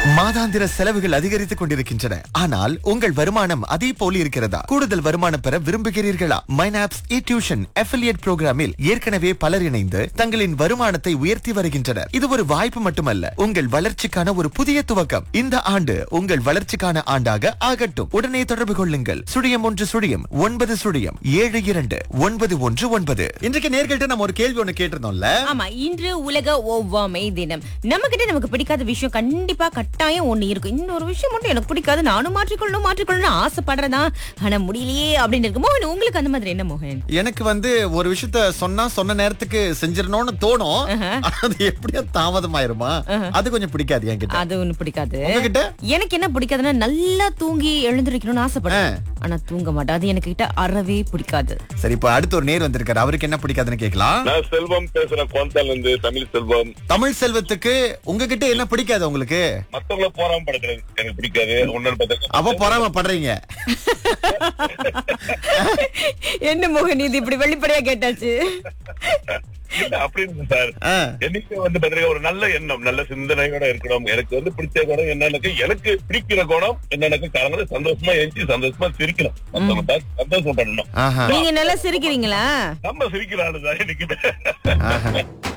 மாதாந்திர செலவுகள் அதிகரித்துக் கொண்டிருக்கின்றன ஆனால் உங்கள் வருமானம் அதே போல் இருக்கிறதா கூடுதல் வருமானம் பெற விரும்புகிறீர்களா மைனாப்ஸ் இ டியூஷன் அஃபிலியேட் புரோகிராமில் ஏற்கனவே பலர் இணைந்து தங்களின் வருமானத்தை உயர்த்தி வருகின்றனர் இது ஒரு வாய்ப்பு மட்டுமல்ல உங்கள் வளர்ச்சிக்கான ஒரு புதிய துவக்கம் இந்த ஆண்டு உங்கள் வளர்ச்சிக்கான ஆண்டாக ஆகட்டும் உடனே தொடர்பு கொள்ளுங்கள் சுழியம் ஒன்று சுழியம் ஒன்பது சுழியம் ஏழு இரண்டு ஒன்பது ஒன்று ஒன்பது இன்றைக்கு நேர்கிட்ட நம்ம ஒரு கேள்வி ஒண்ணு கேட்டிருந்தோம்ல ஆமா இன்று உலக ஒவ்வாமை தினம் நம்ம கிட்ட நமக்கு பிடிக்காத விஷயம் கண்டிப்பா கட்டாயம் ஒண்ணு இருக்கும் இன்னொரு விஷயம் மட்டும் எனக்கு பிடிக்காது நானும் மாற்றிக்கொள்ளணும் மாற்றிக்கொள்ளணும் ஆசைப்படுறதா ஆனா முடியலையே அப்படின்னு இருக்கு மோகன் உங்களுக்கு அந்த மாதிரி என்ன மோகன் எனக்கு வந்து ஒரு விஷயத்த சொன்னா சொன்ன நேரத்துக்கு செஞ்சிடணும்னு தோணும் ஆனா அது எப்படியோ தாமதமாயிருமா அது கொஞ்சம் பிடிக்காது என்கிட்ட அது ஒண்ணு பிடிக்காது உங்ககிட்ட எனக்கு என்ன பிடிக்காதுன்னா நல்லா தூங்கி எழுந்திருக்கணும்னு ஆசைப்படுறேன் ஆனா தூங்க மாட்டேன் அது எனக்கு கிட்ட அறவே பிடிக்காது சரி இப்ப அடுத்து ஒரு நேர் வந்திருக்காரு அவருக்கு என்ன பிடிக்காதுன்னு கேட்கலாம் நான் செல்வம் பேசுறேன் கோந்தால இருந்து தமிழ் செல்வம் தமிழ் செல்வத்துக்கு உங்ககிட்ட என்ன பிடிக்காது உங்களுக்கு மத்தவங்கள போறாம படுக்கிறது எனக்கு பிடிக்காது ஒன்னு அவ பொறாம படுறீங்க என்ன மோகன் இது இப்படி வெளிப்படையா கேட்டாச்சு இல்ல அப்படின்னு சார் ஆ. என்னைக்கு வந்து பாத்தீங்கன்னா ஒரு நல்ல எண்ணம் நல்ல சிந்தனையோட இருக்கணும் எனக்கு வந்து பிடிச்ச குணம் என்னன்னு எனக்கு பிடிக்கிற குணம் என்னன்னு காலங்களை சந்தோஷமா எழுச்சி சந்தோஷமா சிரிக்கணும் மத்தவங்க பார்த்து சந்தோஷப்படணும் ஆஹா நீங்க நல்லா சிரிக்கிறீங்களா நம்ம சிரிக்கிற ஆளுதான் எனக்கு ஆஹா